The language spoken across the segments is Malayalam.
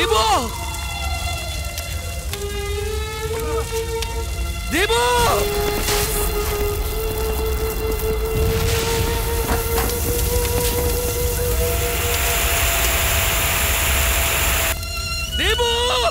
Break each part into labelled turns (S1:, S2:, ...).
S1: ദീപു ദീപു ദീപു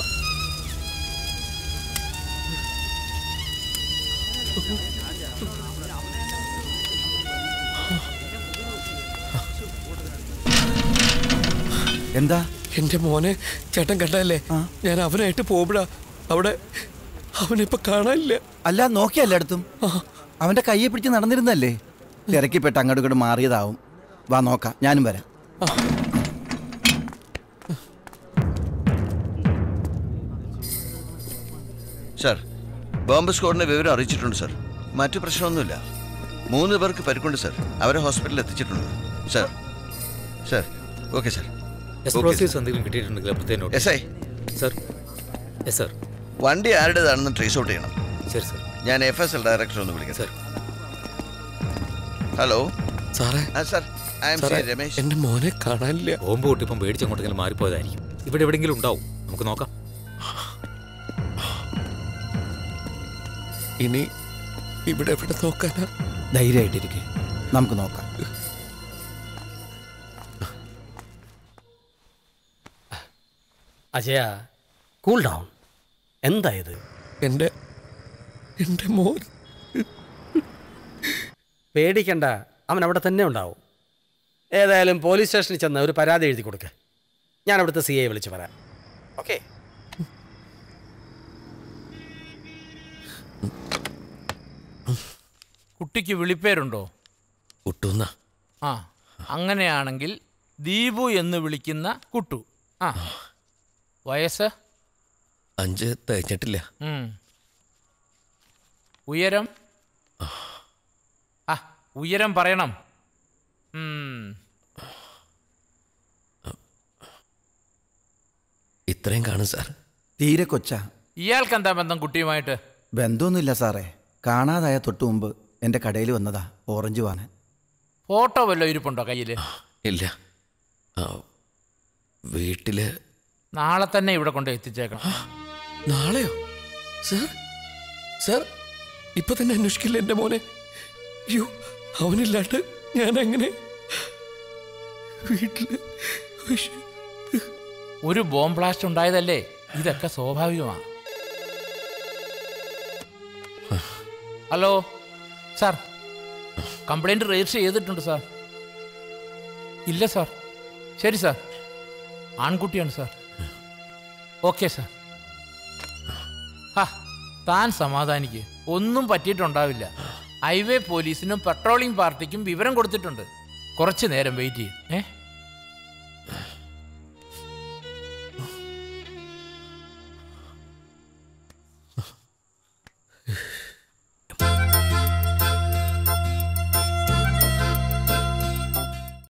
S2: എന്താ
S1: എന്റെ മോനെ ചേട്ടൻ കണ്ടല്ലേ ഞാൻ അവനായിട്ട് പോകുമ്പോഴാ അവിടെ അവനിപ്പൊ കാണാനില്ല
S2: അല്ല നോക്കിയ എല്ലായിടത്തും അവന്റെ കയ്യെ പിടിച്ച് നടന്നിരുന്നല്ലേ തിരക്കിപ്പെട്ട് അങ്ങോട്ട് ഇങ്ങോട്ട് മാറിയതാവും വാ നോക്കാം ഞാനും വരാം
S3: സാർ ബോംബ് സ്ക്വാഡിനെ വിവരം അറിയിച്ചിട്ടുണ്ട് സാർ മറ്റു പ്രശ്നമൊന്നുമില്ല മൂന്ന് പേർക്ക് പരിക്കുണ്ട് സാർ അവരെ ഹോസ്പിറ്റലിൽ എത്തിച്ചിട്ടുണ്ട് sir sir okay sir
S4: explosives എന്തെങ്കിലും കിട്ടിയിട്ടുണ്ടെങ്കിൽ പ്രത്യേകം note
S3: S I
S4: sir yes sir
S3: വണ്ടി ആരുടേതാണെന്ന് ട്രേസ് ഔട്ട് ചെയ്യണം
S4: ശരി സർ
S3: ഞാൻ എഫ് എസ് എൽ ഡയറക്ടർ ഒന്ന് വിളിക്കാം സാർ ഹലോ
S1: സാറേ
S3: ആ സാർ ഐ എം
S1: സാറേ,
S3: സി രമേശ്
S1: എന്റെ മോനെ കാണാനില്ല
S4: ബോംബ് പൊട്ടിപ്പം പേടിച്ചങ്ങോട്ടെങ്കിലും മാറിപ്പോയതായിരിക്കും ഇവിടെ എവിടെയെങ്കിലും ഉണ്ടാവും നമുക്ക് നോക്കാം
S1: ഇനി ഇവിടെ എവിടെ നോക്കാനാ
S2: ധൈര്യമായിട്ടിരിക്കെ നമുക്ക് നോക്കാം
S5: അജയ കൂൾ ഡൗൺ എന്താ ഇത്
S1: എന്റെ എന്റെ മോൻ
S5: പേടിക്കണ്ട അവൻ അവിടെ തന്നെ ഉണ്ടാവും ഏതായാലും പോലീസ് സ്റ്റേഷനിൽ ചെന്ന് ഒരു പരാതി എഴുതി കൊടുക്ക് ഞാൻ അവിടുത്തെ സി ഐ വിളിച്ച് പറയാം ഓക്കെ
S6: കുട്ടിക്ക് വിളിപ്പേരുണ്ടോ
S1: കുട്ടുന്ന
S6: ആ അങ്ങനെയാണെങ്കിൽ ദീപു എന്ന് വിളിക്കുന്ന കുട്ടു ആ വയസ്സ്
S1: അഞ്ച് തികഞ്ഞിട്ടില്ല
S6: ഉം. ഉയരം ആ ഉയരം പറയണം ഉം.
S1: ഇത്രയും കാണും സാർ
S2: തീരെ കൊച്ചാ
S6: ഇയാൾക്ക് എന്താ ബന്ധം കുട്ടിയുമായിട്ട്
S2: ബന്ധമൊന്നുമില്ല സാറേ കാണാതായ തൊട്ടു മുമ്പ് എൻ്റെ കടയിൽ വന്നതാ ഓറഞ്ച് വാങ്ങാൻ
S6: ഫോട്ടോ വല്ലതും ഇരിപ്പുണ്ടോ കയ്യിൽ
S1: ഇല്ല ആ, വീട്ടില്
S6: നാളെ തന്നെ ഇവിടെ കൊണ്ട് എത്തിച്ചേക്കണം
S1: നാളെയോ സാർ സാർ ഇപ്പൊ തന്നെ അന്വേഷിക്കില്ല എന്റെ മോനെ അയ്യോ അവനില്ലാണ്ട് ഞാൻ എങ്ങനെ വീട്ടില് ഉയ്യ്.
S6: ഒരു ബോംബ് ബ്ലാസ്റ്റ് ഉണ്ടായതല്ലേ ഇതൊക്കെ സ്വാഭാവികമാണ് ഹലോ സാർ കംപ്ലൈൻറ്റ് രജിസ്റ്റർ ചെയ്തിട്ടുണ്ട് സാർ ഇല്ല സാർ ശരി സാർ ആൺകുട്ടിയാണ് സാർ ഓക്കെ സാർ ആ താൻ സമാധാനിക്ക് ഒന്നും പറ്റിയിട്ടുണ്ടാവില്ല ഹൈവേ പോലീസിനും പെട്രോളിംഗ് പാർട്ടിക്കും വിവരം കൊടുത്തിട്ടുണ്ട് കുറച്ച് നേരം വെയിറ്റ് ചെയ്യും ഏ